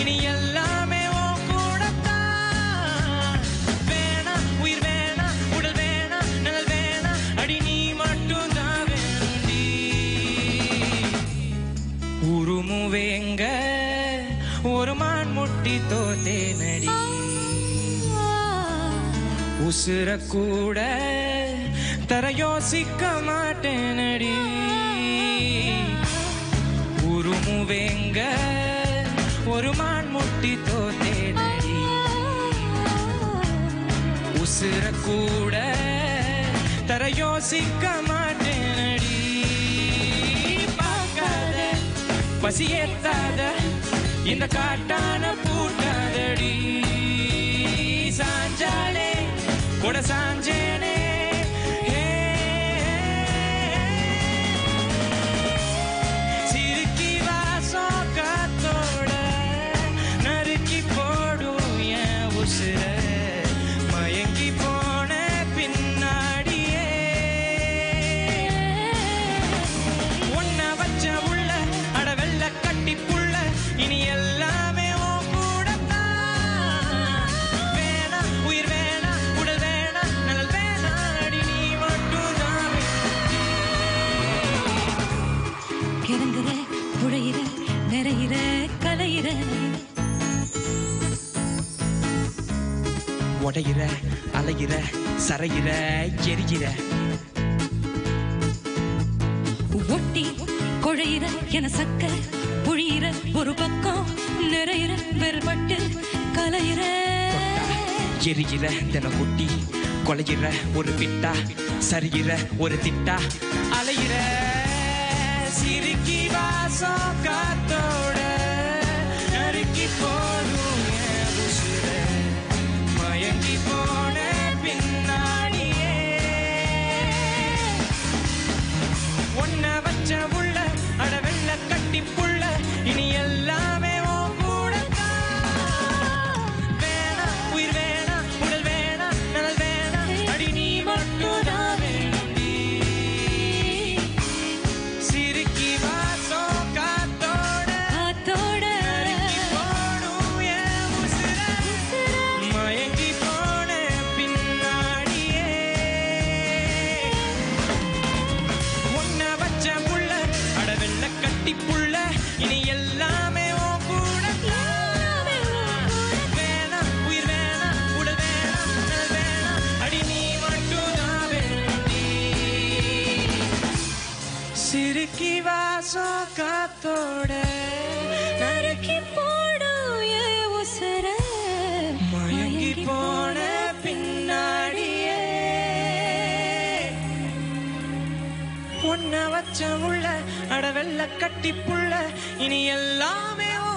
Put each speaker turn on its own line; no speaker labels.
இனி எல்லாமே உன் கூடத்தான் வேணா உயிர் வேணா உடல் வேணா நிழல் வேணா அடி நீ மட்டும் தான் வேண்டி உருமுவேங்க ஒரு மான் முட்டி தோத்தே நடி உசுர கூட தர யோசிக்க மாட்டேனடி உருமுவேங்க ஒரு மான் முட்டி தோத்தே நடி உசுர கூட தர யோசிக்க மாட்டேனடி பார்க்காத பசி ஏத்தாத இந்த காட்டான பூட்டாதடி சாஞ்சாலே கூட சாஞ்சேனே ஹே. சிரிக்கி வாசம் காத்தோட நறுக்கி போடும் என் உசுர மயங்கி போன பின்னாடியே உன்னை வச்ச உள்ள அட வெள்ள கட்டி புள்ள இனி எல்லாமே உன் கூடத்தான். வேணா உயிர் வேணா உடல் வேணா நலல் வேணா அடி நீ மட்டும்தான்
கிறங்குற புழையிற நிறையிற கலையிற
உடையிற அலையிற சரையிற எரிகிற
ஒட்டி குழையிற என சக்க புழியிற ஒரு பக்கம் நிறையிற வெறுபட்டு கலையிற
எரிகிற தின குட்டி கொலைகிற ஒரு பிட்டா சரிகிற ஒரு திட்டா அலையிற சிரிக்கி வாசம் காத்தோட நறுக்கி போடும் என் உசுர மயங்கி போன பின்னாடியே ஒன்ன வச்ச உள்ள அட வெள்ள கட்டி புள்ள இனி எல்லாமே உன் கூடத்தான். வேணா உயிர் வேணா உடல் வேணா நலல் வேணா அடி நீ மட்டும்தான் வேண்டி சிரிக்கி வாசம் காத்தோட
காத்தோட
நறுக்கி போடும் என் உசுர. மயங்கி போன பின்னாடியே உன்னை வச்ச புள்ள அட வெள்ள கட்டி புள்ள இனி எல்லாமே உன் கூடத்தான். வேணா உயிர் வேணா உடல் வேணா நலல் வேணா அடி நீ மட்டும்தான் வேண்டி சிரிக்கி வாசம் காத்தோட
நறுக்கி போடும் என் உசுர
மயங்கி போன பின்னாடியே உன்னை வச்ச உள்ள அட வெள்ள கட்டி புள்ள இனி எல்லாமே